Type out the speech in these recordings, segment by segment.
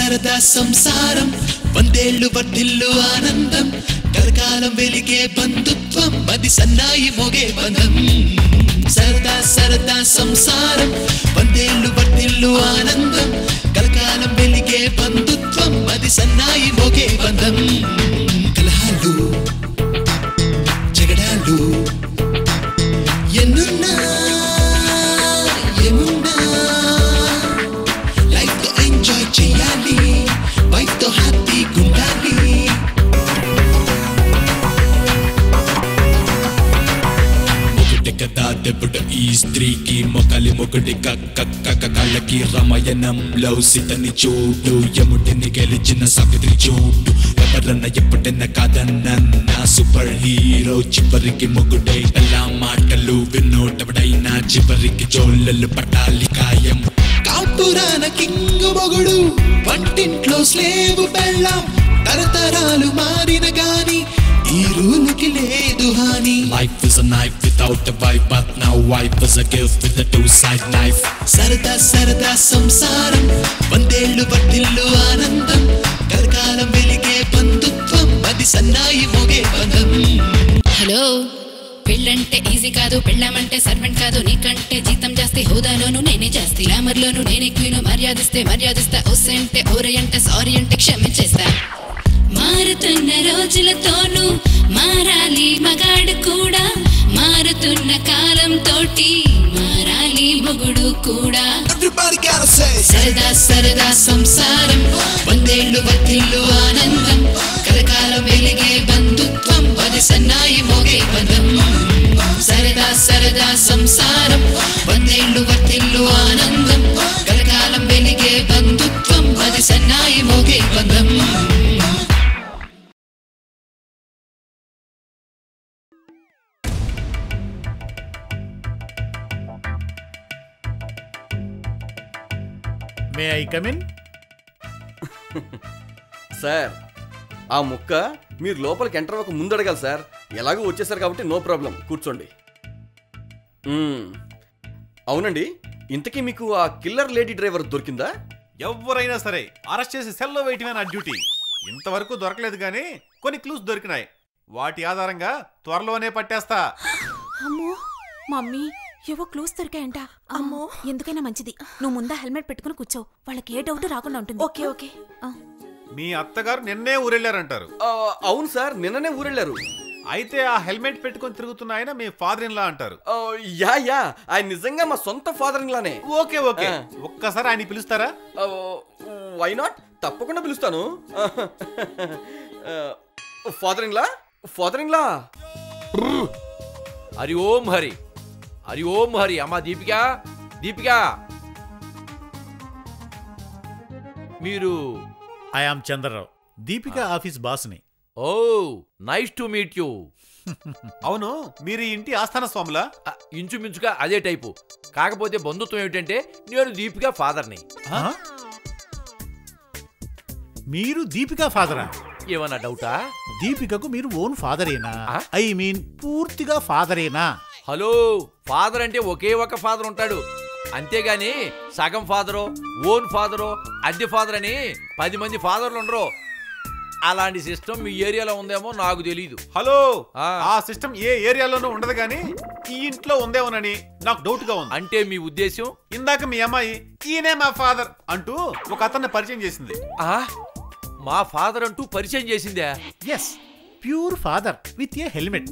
సరదా సంసారం వందేళ్లు వర్ధిల్లు ఆనందం కలకాలం వెలిగే బంధుత్వం అది సన్నాయి మోగే బంధం సరదా సరదా సంసారం వందేళ్లు వర్ధిల్లు ఆనందం కలకాలం వెలిగే బంధుత్వం అది సన్నాయి మోగే బంధం కలహాలు జగడాలు ఎన్నున్నా ఏమున్నా లైఫ్ తో ఎంజాయ్ చేయాలి వైఫ్ తో హ్యాపీ గుండాలి ఒకటి కదా దెబ్బడు ఈ స్త్రీకి మొక్కలి మొగుడి కక్క కక్క కళ్ళకి రామాయణంలో సీతని చూడు యముడిని గెలిచిన సావిత్రి చూడు ఎవరన్నా ఎప్పుడన్నా కాదన్న సూపర్ హీరో చివరికి మొగుడై ఎలా మాటలు విన్నోటెవడైనా చివరికి జోళ్ళలు పట్టాలి ఖాయం కాపురాన కింగు మొగుడు వంటింట్లో స్లేవు బెళ్ళం తరతరాలు మారిన గాని ఈ రూలుకి లేదు హాని life is a knife without a wife but now wife is a gift with a two side knife సరదా సరదా సంసారం వందేళ్లు వర్ధిల్లు ఆనందం కలకాలం వెలిగే బంధుత్వం అది సన్నాయి మోగే బంధం హలో పెళ్ళంటే ఈజీ కాదు పెళ్ళామంటే సర్వెంట్ కాదు నీకంటే జీతం జాస్తి హోదాలోను నేనే జాస్తి గ్లామర్ లోను నేనే క్వీను మర్యాదిస్తే మర్యాదిస్తా ఓసే అంటే ఓరే అంటే సారీ అంటే క్షమించేస్తా మారుతున్న రోజులతోనూ మారాలి మగాడు కూడా మారుతున్న కాలం తోటి మారాలి మొగుడు కూడా Everybody gotta say సరదా సరదా సంసారం వందేళ్లు వర్తిల్లు ఆనందం కలకాలం వెలిగే బంధుత్వం పది సన్నాయి మోగే పదం సరదా సరదా సంసారం వందేళ్లు వర్తిల్లు ఆనందం కలకాలం వెలిగే బంధుత్వం పది సన్నాయి మోగే పదం మే ఐ కమిన్ సార్ ఆ ముక్క మీరు లోపలికి ఎంటర్ అవ్వక ముందు అడగాలి సార్ ఎలాగో వచ్చేసారు కాబట్టి నో ప్రాబ్లం కూర్చోండి మ్మ్. అవునండి ఇంతకీ మీకు ఆ కిల్లర్ లేడీ డ్రైవర్ దొరికిందా ఎవరైనా సరే అరెస్ట్ చేసి సెల్లో వేయటమే నా డ్యూటీ ఇంతవరకు దొరకలేదు కానీ కొన్ని క్లూస్ దొరికినాయి వాటి ఆధారంగా త్వరలోనే పట్టేస్తా అమ్మో మమ్మీ ఏవో క్లూస్ దొరికాయంట అమ్మో ఎందుకైనా మంచిది నువ్వు ముందా హెల్మెట్ పెట్టుకుని కూర్చో వాళ్ళకి ఏ డౌట్ రాకుండా ఉంటుంది ఓకే ఓకే మీ అత్తగారు నిన్నే ఊరెళ్ళారంటారు ఆ, అవును సార్ నిన్ననే ఊరెళ్ళారు అయితే ఆ హెల్మెట్ పెట్టుకొని తిరుగుతున్న ఆయన మీ ఫాదర్ ఇన్ లా అంటారు ఆ, యా యా ఆయన నిజంగా మా సొంత ఫాదర్ లానే ఓకే ఓకే ఒక్కసారి ఆయన పిలుస్తారా వై నాట్ తప్పకుండా పిలుస్తాను father in law father in law Hari Om Hari Hari Om Hari అమ్మా దీపిక దీపిక మీరు I am Chandra Rao Deepika office బాస్ని oh nice to meet you అవును మీరు ఈ ఇంటి ఆస్థాన స్వాములా ఇంచుమించుగా అదే టైపు కాకపోతే బంధుత్వం ఏమిటంటే నేను దీపిక ఫాదర్ని ఆ? మీరు దీపిక ఫాదరా ఏమన్నా డౌటా దీపికకు మీరు ఓన్ ఫాదరేనా ఐ మీన్ పూర్తిగా ఫాదరేనా హలో ఫాదర్ అంటే ఒకే ఒక ఫాదర్ ఉంటాడు అంతేగాని సగం ఫాదరో ఓన్ ఫాదరో అద్దె ఫాదర్ అని పది మంది ఫాదర్లు ఉండరు అలాంటి సిస్టమ్ మీ ఏరియాలో ఉందేమో నాకు తెలీదు హలో ఆ సిస్టమ్ ఏ ఏరియాలోనూ ఉండదు కానీ ఈ ఇంట్లో ఉందేమోనని నాకు డౌట్ గా ఉంది అంటే మీ ఉద్దేశం ఇందాక మీ అమ్మాయి ఈయనే మా ఫాదర్ అంటూ ఒక అతన్ని పరిచయం చేసింది ఆ మా ఫాదర్ అంటూ పరిచయం చేసిందే yes pure father with a helmet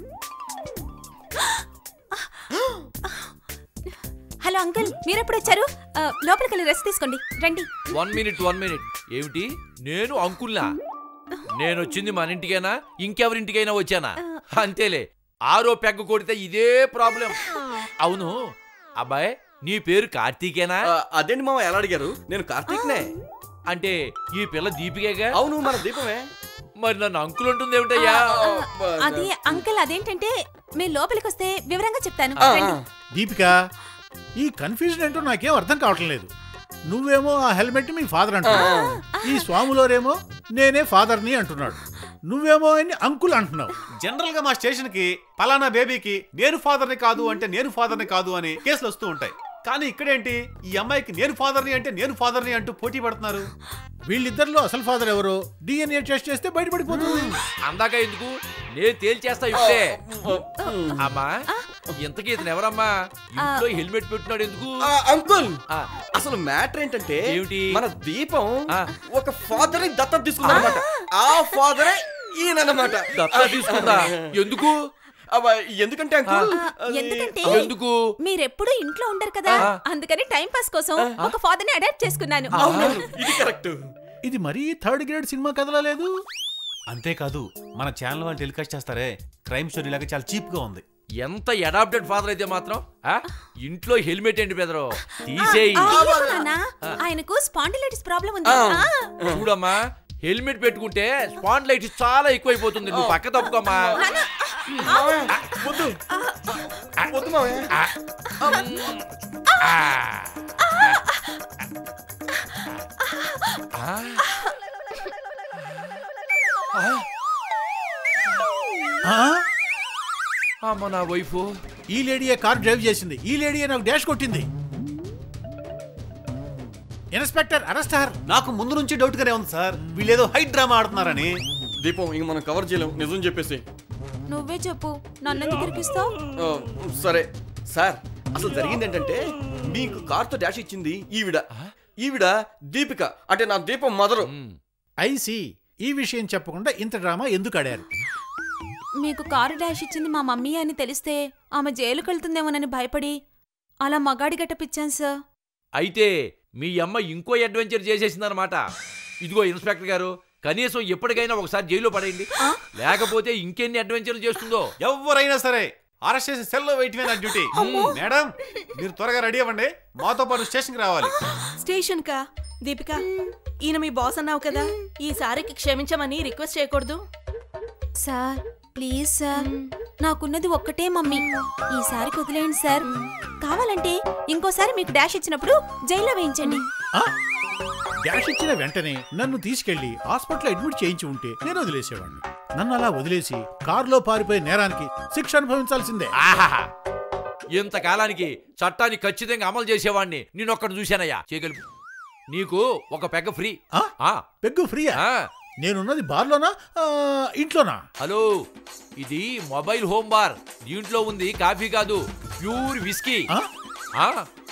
hello uncle మీరెప్పుడు వచ్చారు ఆ, లోపలికి వెళ్ళి రెస్ట్ తీసుకోండి రండి వన్ మినిట్ వన్ మినిట్ ఏమిటి నేను అంకుల్నా నేను వచ్చింది మన ఇంటికైనా ఇంకెవరింటికైనా వచ్చానా అంతేలే ఆరో పెగ్గ కొడితే ఇదే ప్రాబ్లం అవును అబ్బాయి నీ పేరు కార్తీకేనా అదేంటి మామ ఎలా అడిగారు నేను కార్తీక్నే అంటే ఈ పిల్ల దీపికేగా అవును మన దీపమే మరి నన్ను అంకుల్ ఉంటుంది ఏమిటయ్యా అది అంకుల్ అదేంటంటే మీరు లోపలికి వస్తే వివరంగా చెప్తాను ఆ, రండి. దీపిక ఈ కన్ఫ్యూజన్ ఏంటో నాకేం అర్థం కావటం లేదు నువ్వేమో ఆ హెల్మెట్ మీ ఫాదర్ అంటున్నావు ఈ స్వాములోరేమో నేనే ఫాదర్ని అంటున్నాడు నువ్వేమో అని అంకుల్ అంటున్నావు జనరల్ గా మా స్టేషన్ కి పలానా బేబీకి నేను ఫాదర్ ని కాదు అంటే నేను ఫాదర్ ని కాదు అని కేసులు వస్తూ ఉంటాయి కానీ ఇక్కడేంటి ఈ అమ్మాయికి నేను ఫాదర్ ని అంటే నేను ఫాదర్ ని అంటూ పోటీ పడుతున్నారు వీళ్ళిద్దరిలో అసలు ఫాదర్ ఎవరో డిఎన్ఏ టెస్ట్ చేస్తే బయటపడిపోతుంది అందాక ఎందుకు నేను తేల్చేస్తా ఇప్పుడే అమ్మా ఇంతకీ ఇతను ఎవరమ్మా ఇంట్లో హెల్మెట్ పెట్టున్నాడు ఎందుకు ఆ, అంకుల్ ఆ, అసలు మ్యాటర్ ఏంటంటే ఏమిటి? మన దీపం ఆ. ఒక ఫాదర్ దత్తత తీసుకుందన్నమాట ఆ ఫాదరే ఈయనన్నమాట దత్తా తీసుకుందా ఎందుకు అబ్బా, ఎందుకంటే అంకుల్ అది- ఎందుకంటే ఎందుకు మీరెప్పుడు ఇంట్లో ఉండరు కదా ఆ. అందుకని టైం పాస్ కోసం ఒక ఫాదర్ ని అడాప్ట్ చేసుకున్నాను అవునవును, ఇది కరెక్ట్ ఇది మరీ థర్డ్ గ్రేడ్ సినిమా కథలా లేదు అంతేకాదు మన ఛానల్ వాళ్ళు టెలికాస్ట్ చేస్తారే క్రైమ్ స్టోరీ లాగా చాలా చీప్ గా ఉంది ఎంత అడాప్టెడ్ ఫాదర్ అయితే మాత్రం ఆ? ఇంట్లో హెల్మెట్ ఏంటి బెదరు తీసేయి ఆ, తీయకు నాన్నా. ఆయనకు స్పాండిలైటిస్ ప్రాబ్లం ఉంది ఆ. చూడమ్మా హెల్మెట్ పెట్టుకుంటే స్పాండ్ లైట్ చాలా ఎక్కువైపోతుంది నువ్వు పక్క తప్పుకోమ్మా వద్దు వద్దు మావయ్య ఆ. ఆ. ఆ. ఆ? అమ్మ నా వైఫ్ ఈ లేడీయే కార్ డ్రైవ్ చేసింది ఈ లేడీయే నాకు డాష్ కొట్టింది ఇన్స్పెక్టర్ అరెస్ట్ హర్ నాకు ముందు నుంచి డౌట్ గానే ఉంది సార్ వీళ్ళేదో హైట్ డ్రామా ఆడుతున్నారని దీపం ఇంక మనం కవర్ చేయలేం నిజం చెప్పేసి నువ్వే చెప్పు నన్నెందుకు ఇరికిస్తావు ఆ, సరే సార్ అసలు జరిగింది ఏంటంటే మీకు కార్తో డాష్ ఇచ్చింది ఈవిడ ఈవిడ దీపిక అంటే నా దీపం మదరు ఐసి ఈ విషయం చెప్పకుండా ఇంత డ్రామా ఎందుకు ఆడారు మీకు కారు డాష్ ఇచ్చింది మా మమ్మీ అని తెలిస్తే ఆమె జైలుకి వెళ్తుందేమోనని భయపడి అలా మగాడి గట్టపిచ్చాను సార్ అయితే మీ అమ్మ ఇంకో అడ్వెంచర్ చేసేసిందనమాట ఇదిగో ఇన్స్పెక్టర్ గారు కనీసం ఎప్పటికైనా ఒకసారి జైల్లో పడేయండి లేకపోతే ఇంకెన్ని అడ్వెంచర్లు చేస్తుందో ఎవరైనా సరే అరెస్ట్ చేసి సెల్లో వెయిట్ నా డ్యూటీ మేడం మీరు త్వరగా రెడీ అవ్వండి మాతో పాటు స్టేషన్కి రావాలి స్టేషన్ కా దీపిక ఈయన మీ బాస్ అన్నావు కదా ఈసారికి క్షమించమని రిక్వెస్ట్ చేయకూడదు సార్ ప్లీజ్ సార్ నాకున్నది ఒక్కటే మమ్మీ ఈసారి వదిలేయండి సార్ కావాలంటే ఇంకోసారి మీకు డాష్ ఇచ్చినప్పుడు జైల్లో వేయించండి ఆ? డాష్ ఇచ్చిన వెంటనే నన్ను తీసుకెళ్లి హాస్పిటల్ అడ్మిట్ చేయించి ఉంటే నేను వదిలేసేవాడిని నన్ను అలా వదిలేసి కారులో పారిపోయే నేరానికి శిక్ష అనుభవించాల్సిందే ఆహాహా ఇంతకాలానికి చట్టాన్ని ఖచ్చితంగా అమలు చేసేవాడిని నేనొక్కడు చూశానయ్యా చేయగలుపు నీకు ఒక పెగ్గ ఫ్రీ ఆ? ఆ, పెగ్గు ఫ్రీయా ఆ. నేనున్నది బార్లోనా ఆ, ఇంట్లోనా హలో ఇది మొబైల్ హోమ్ బార్ దీంట్లో ఉంది కాఫీ కాదు ప్యూర్ విస్కీ ఆ? ఆ,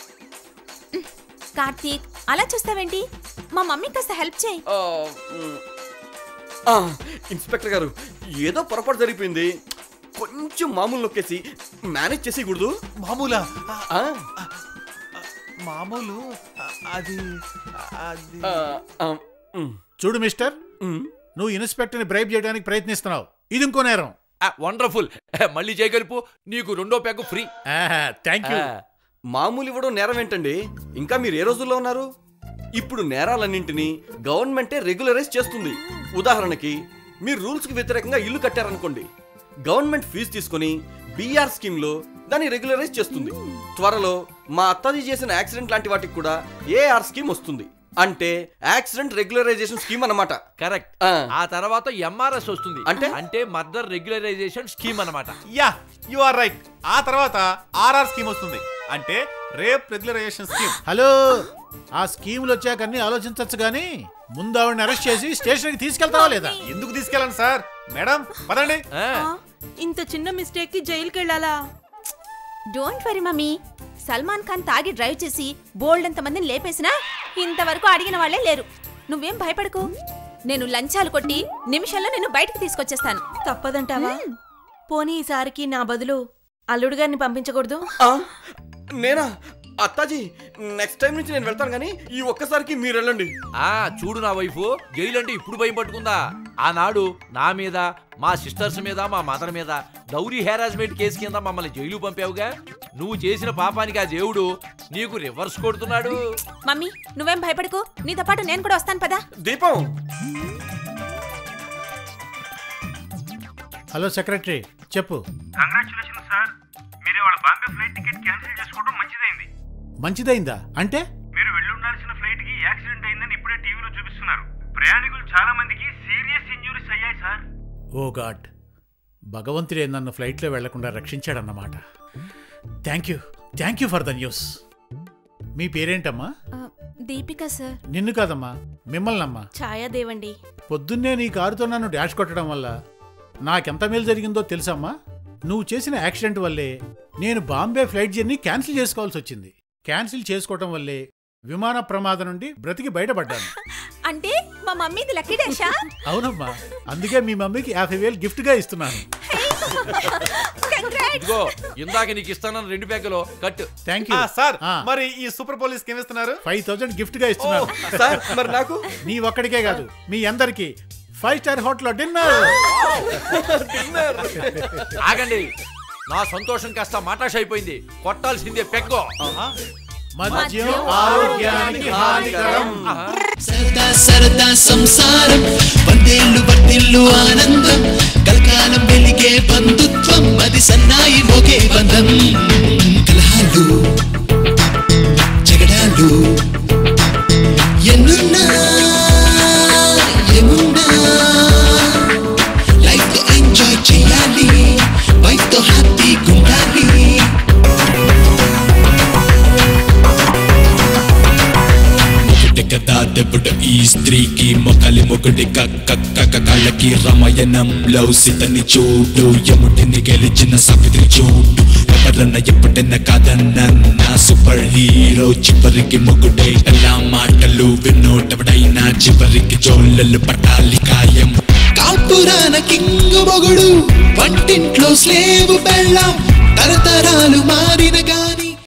కార్తీక్ అలా చూస్తావేంటి మా మమ్మీ కాస్త హెల్ప్ చేయి ఆ, మ్, ఆ, ఇన్స్పెక్టర్ గారు ఏదో పొరపాటు జరిగిపోయింది కొంచెం మామూలు నొక్కేసి మేనేజ్ చేసేయకూడదు మామూలా ఆ, ఆ, మామూలు ఆ, అది అది ఆ, ఆ, మ్, చూడు మిస్టర్ మ్. నువ్వు ఇన్స్పెక్టర్ని బ్రైబ్ చేయడానికి ప్రయత్నిస్తున్నావు ఇది ఇంకో నేరం ఆ, వండర్ఫుల్ మళ్ళీ చేయగలుపు నీకు రెండో పెగ్గ ఫ్రీ థ్యాంక్ యూ ఆ, మామూలు ఇవ్వడం నేరం ఏంటండి ఇంకా మీరు ఏ రోజుల్లో ఉన్నారు ఇప్పుడు నేరాలన్నింటినీ గవర్నమెంటే రెగ్యులరైజ్ చేస్తుంది ఉదాహరణకి మీరు రూల్స్కి వ్యతిరేకంగా ఇల్లు కట్టారనుకోండి గవర్నమెంట్ ఫీజు తీసుకొని బీఆర్ స్కీమ్లో దాన్ని రెగ్యులరైజ్ చేస్తుంది త్వరలో మా అత్తది చేసిన యాక్సిడెంట్ లాంటి వాటికి కూడా ఏఆర్ స్కీమ్ వస్తుంది అంటే యాక్సిడెంట్ రెగ్యులరైజేషన్ స్కీమ్ అన్నమాట కరెక్ట్ ఆ. ఆ తర్వాత ఎంఆర్ఎస్ వస్తుంది అంటే? అంటే మర్దర్ రెగ్యులరైజేషన్ స్కీమ్ అన్నమాట యా యు ఆర్ రైట్ ఆ తర్వాత ఆర్ఆర్ స్కీమ్ వస్తుంది అంటే రేప్ రెగ్యులరైజేషన్ స్కీమ్ హలో ఆ స్కీములు వచ్చాక అన్ని ఆలోచించవచ్చు కానీ ముందు ఆవిడని అరెస్ట్ చేసి స్టేషన్కి తీసుకెళ్తావా లేదా ఎందుకు తీసుకెళ్ళండి సార్ మేడం పదండి ఆ, ఆ, ఇంత చిన్న మిస్టేక్ కి జైలుకి వెళ్ళాలా don't worry mummy Salman Khan తాగి డ్రైవ్ చేసి బోల్డ్ అంత మందిని లేపేసినా ఇంతవరకు అడిగిన వాళ్ళే లేరు నువ్వేం భయపడకు నేను లంచాలు కొట్టి నిమిషంలో నేను బయటికి తీసుకొచ్చేస్తాను తప్పదంటావా పోనీ ఈసారికి నా బదులు అల్లుడు గారిని పంపించకూడదు ఆ, నేనా అత్తాజీ నెక్స్ట్ టైం నుంచి నేను వెళ్తాను కానీ ఈ ఒక్కసారికి మీరు వెళ్ళండి ఆ చూడు నా వైఫ్ జైలు అంటే ఇప్పుడు భయం పట్టుకుందా ఆనాడు నా మీద మా సిస్టర్స్ మీద మా మదర్ మీద డౌరీ హెరాస్మెంట్ కేసు కింద మమ్మల్ని జైలు పంపావుగా నువ్వు చేసిన పాపానికి ఆ దేవుడు నీకు రివర్స్ కొడుతున్నాడు మమ్మీ నువ్వేం భయపడకు నీతో పాటు నేను కూడా వస్తాను పదా దీపం హలో సెక్రటరీ చెప్పు కంగ్రాచులేషన్ సార్ మీరు వాళ్ళ బాంబే ఫ్లైట్ టికెట్ క్యాన్సిల్ చేసుకోవడం మంచిదైంది మంచిదైందా అంటే మీరు వెళ్ళుండాల్సిన ఫ్లైట్ కి యాక్సిడెంట్ అయిందని ఇప్పుడే టీవీలో చూపిస్తున్నారు ప్రయాణికులు చాలా మందికి సీరియస్ ఇంజురీస్ అయ్యాయి సార్ ఓ గాడ్ భగవంతుడే నన్ను ఫ్లైట్లో వెళ్లకుండా రక్షించాడన్నమాట thank you thank you for the news మీ పేరేంటమ్మా దీపిక సార్ నిన్ను కాదమ్మా మిమ్మల్ని అమ్మా ఛాయాదేవండి పొద్దున్నే నీ కారుతో నన్ను డాష్ కొట్టడం వల్ల నాకెంత మేలు జరిగిందో తెలుసమ్మా నువ్వు చేసిన యాక్సిడెంట్ వల్లే నేను బాంబే ఫ్లైట్ జర్నీ క్యాన్సిల్ చేసుకోవాల్సి వచ్చింది క్యాన్సిల్ చేసుకోవటం వల్లే విమాన ప్రమాదం నుండి బ్రతికి బయటపడ్డాను అంటే మా మమ్మీది లక్కీ డాషా అవునమ్మా అందుకే మీ మమ్మీకి యాభై వేలు గిఫ్ట్గా ఇస్తున్నాను ఇదిగో ఇందాక నీకు ఇస్తానన్న రెండు ప్యాకులు కట్టు థ్యాంక్ ఆ, యూ సార్ మరి ఈ సూపర్ పోలీస్ కి ఏమిస్తున్నారు ఫైవ్ థౌజండ్ గిఫ్ట్గా ఇస్తున్నాను సార్ మరి నాకు నీ ఒక్కడికే కాదు మీ అందరికి ఫైవ్ స్టార్ హోటల్ డిన్నర్ ఆగండి నా సంతోషం కాస్త మాటాష్ అయిపోయింది కొట్టాల్సిందే పెగ్గో మద్యం ఆరోగ్యానికి హానికరం సరదా సరదా సంసారం వందేళ్ళు వర్దిల్లు ఆనందం కలకాలం వెలిగే బంధుత్వం అది సన్నాయి మోగే బంధం కలహాలు జగడాలు ఎన్నున్నా ఏమున్నా లైఫ్ తో ఎంజాయ్ చేయాలి వైఫ్ తో హ్యాపీ ఉండాలి మొగుడి కదా దెబ్బడు ఈ స్త్రీకి మొక్కలి మొగుడి కక్క కళ్ళకి రామాయణంలో సీతని చూడు యముడిని గెలిచిన సావిత్రి చూడు ఎవరన్న ఎప్పుడన్నా కాదన్న సూపర్ హీరో చివరికి మొగుడే ఎలా మాటలు విన్నోటవడైనా చివరికి జోళ్ళలు పట్టాలి ఖాయం కాపురాన కింగు మొగుడు వంటింట్లో స్లేవు బెళ్ళం తరతరాలు మారిన గాని